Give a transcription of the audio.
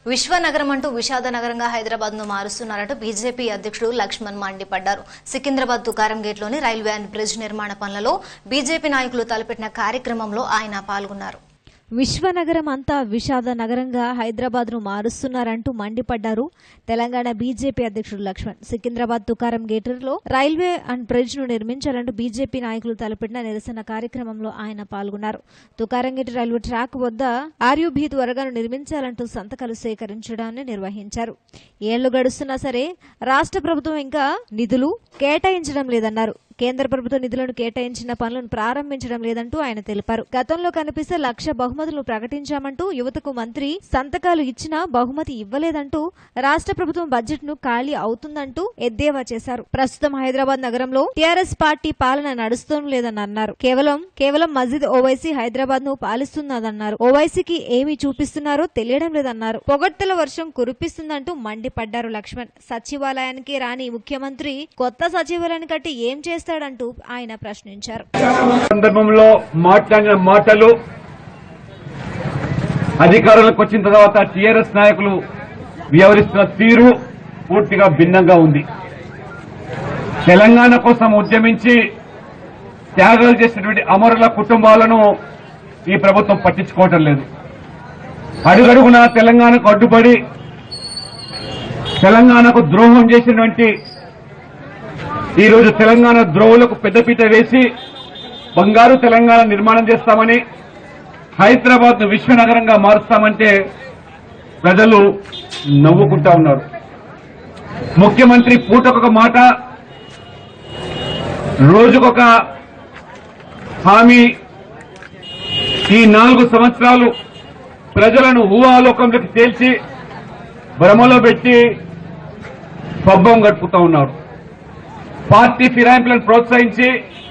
విశ్వనగరం అంటూ విషాద నగరంగా హైదరాబాద్ ను మారుస్తున్నారంటూ బీజేపీ అధ్యక్షుడు లక్ష్మణ్ మండిపడ్డారు సికింద్రాబాద్ తుకారం గేట్లోని రైల్వే అండ్ బ్రిడ్జ్ నిర్మాణ పనులలో బీజేపీ నాయకులు తలపెట్టిన కార్యక్రమంలో ఆయన పాల్గొన్నారు విశ్వనగరం అంతా విషాద నగరంగా హైదరాబాద్ ను మారుస్తున్నారంటూ మండిపడ్డారు తెలంగాణ బీజేపీ అధ్యక్షుడు లక్ష్మణ్ సికింద్రాబాద్ తుకారం గేటర్లో రైల్వే అండ్ బ్రిడ్జ్ ను నిర్మించాలంటూ బీజేపీ నాయకులు తలపెట్టిన నిరసన కార్యక్రమంలో ఆయన పాల్గొన్నారు తుకారం గేట్ రైల్వే ట్రాక్ వద్ద ఆర్యూబీ త్వరగా నిర్మించాలంటూ సంతకాలు సేకరించడాన్ని నిర్వహించారు ఏళ్లు గడుస్తున్నా సరే రాష్ట్ర ప్రభుత్వం ఇంకా నిధులు కేటాయించడం లేదన్నారు కేంద్ర ప్రభుత్వ నిధులను కేటాయించిన పనులను ప్రారంభించడం లేదంటూ ఆయన తెలిపారు గతంలో కనిపిస్తే లక్ష బహుమతులు ప్రకటించామంటూ యువతకు మంత్రి సంతకాలు ఇచ్చినా బహుమతి ఇవ్వలేదంటూ రాష్ట్ర ప్రభుత్వం బడ్జెట్ ను ఖాళీ అవుతుందంటూ ఎద్దేవా చేశారు ప్రస్తుతం హైదరాబాద్ నగరంలో టీఆర్ఎస్ పార్టీ పాలన నడుస్తూ లేదని అన్నారు కేవలం కేవలం మస్జిద్ ఓవైసీ హైదరాబాద్ ను పాలిస్తున్నదన్నారు ఓవైసీకి ఏమి చూపిస్తున్నారో తెలియడం లేదన్నారు పొగడ్తల వర్షం కురిపిస్తుందంటూ మండిపడ్డారు లక్ష్మణ్ సచివాలయానికి రాని ముఖ్యమంత్రి కొత్త సచివాలయాన్ని కట్టి ఏం చేస్తాడంటూ ఆయన ప్రశ్నించారు సందర్భంలో మాట్లాడిన మాటలు అధికారంలోకి వచ్చిన తర్వాత టీఆర్ఎస్ నాయకులు వ్యవహరిస్తున్న తీరు పూర్తిగా భిన్నంగా ఉంది తెలంగాణ కోసం ఉద్యమించి త్యాగాలు చేసినటువంటి అమరుల కుటుంబాలను ఈ ప్రభుత్వం పట్టించుకోవటం లేదు అడుగడుగునా తెలంగాణకు అడ్డుపడి తెలంగాణకు ద్రోహం చేసినటువంటి ఈ రోజు తెలంగాణ ద్రోవులకు పెద్దపీట వేసి బంగారు తెలంగాణ నిర్మాణం చేస్తామని హైదరాబాద్ ను విశ్వనగరంగా మారుస్తామంటే ప్రజలు నవ్వుకుంటా ఉన్నారు ముఖ్యమంత్రి పూటకొక మాట రోజుకొక హామీ ఈ నాలుగు సంవత్సరాలు ప్రజలను ఊహాలోకంలోకి తేల్చి భ్రమలో పెట్టి పబ్బం గడుపుతా ఉన్నారు పార్టీ ఫిరాయింపులను ప్రోత్సహించి